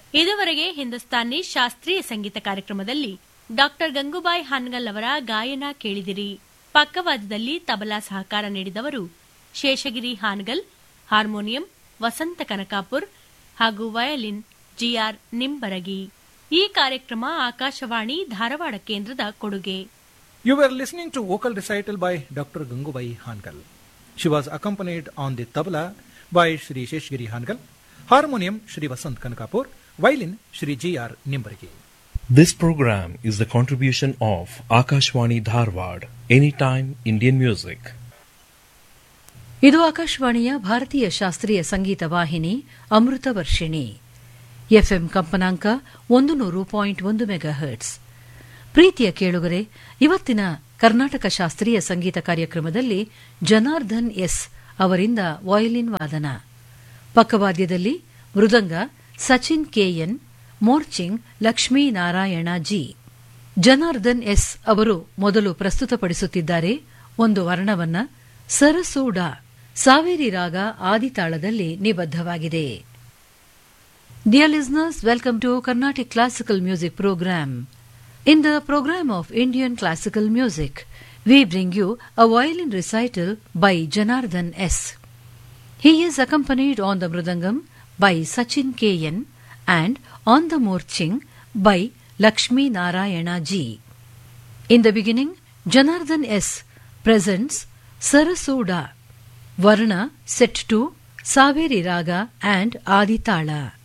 ಇದುವರೆಗೆ ಹಿಂದೂಸ್ತಾನಿ ಶಾಸ್ತ್ರೀಯ ಸಂಗೀತ ಕಾರ್ಯಕ್ರಮದಲ್ಲಿ ಡಾಕ್ಟರ್ ಗಂಗೂಬಾಯಿ ಹಾನ್ಗಲ್ ಅವರ ಗಾಯನ ಕೇಳಿದಿರಿ ಪಕ್ಕವಾದದಲ್ಲಿ ತಬಲಾ ಸಹಕಾರ ನೀಡಿದವರು ಶೇಷಗಿರಿ ಹಾನ್ಗಲ್ ಹಾರ್ಮೋನಿಯಂ ವಸಂತ ಕನಕಾಪುರ್ ಹಾಗೂ ವಯಲಿನ್ ಜಿಆರ್ ನಿಂಬರಗಿ ಈ ಕಾರ್ಯಕ್ರಮ ಆಕಾಶವಾಣಿ ಧಾರವಾಡ ಕೇಂದ್ರದ ಕೊಡುಗೆ You were listening to vocal recital by Dr. Gangubai Hankal. She was accompanied on the tabla by Shri Sheshgiri Hankal, harmonium Shri Vasant Kankapur, violin Shri G.R. Nimbargi. This program is the contribution of Akashwani Dharwad, Anytime Indian Music. ಇದು ಆಕಾಶವಾಣಿಯ ಭಾರತೀಯ ಶಾಸ್ತ್ರೀಯ ಸಂಗೀತ ವಾಹಿನಿ ಅಮೃತ Varshini FM ಕಂಪನಾಂಕ ಒಂದು ನೂರು point ಒಂದು mega hertz ಪ್ರೀತಿಯ ಕೇಳುಗರೆ ಇವತ್ತಿನ ಕರ್ನಾಟಕ ಶಾಸ್ತ್ರೀಯ ಸಂಗೀತ ಕಾರ್ಯಕ್ರಮದಲ್ಲಿ ಜನಾರ್ದನ್ ಎಸ್ ಅವರಿಂದ ವಾಯಲಿನ್ ವಾದನ ಪಕ್ಕವಾದ್ಯದಲ್ಲಿ mridanga Sachin KN morsing Lakshminarayana G Janardhan S ಅವರು ಮೊದಲು ಪ್ರಸ್ತುತಪಡಿಸುತ್ತಿದ್ದಾರೆ ಒಂದು ವರ್ಣವನ್ನ ಸರಸೂಡ ಸಾವೇರಿ ರಾಗ ಆದಿತಾಳದಲ್ಲಿ ನಿಬದ್ಧವಾಗಿದೆ Dear listeners, welcome to Carnatic Classical Music Program. In the program of Indian classical music, we bring you a violin recital by Janardhan S. He is accompanied on the mridangam by Sachin K.N. and on the morching by Lakshmi Narayana G. In the beginning, Janardhan S. presents Sarasuda, Varna set to Saveri Raga and Aditala.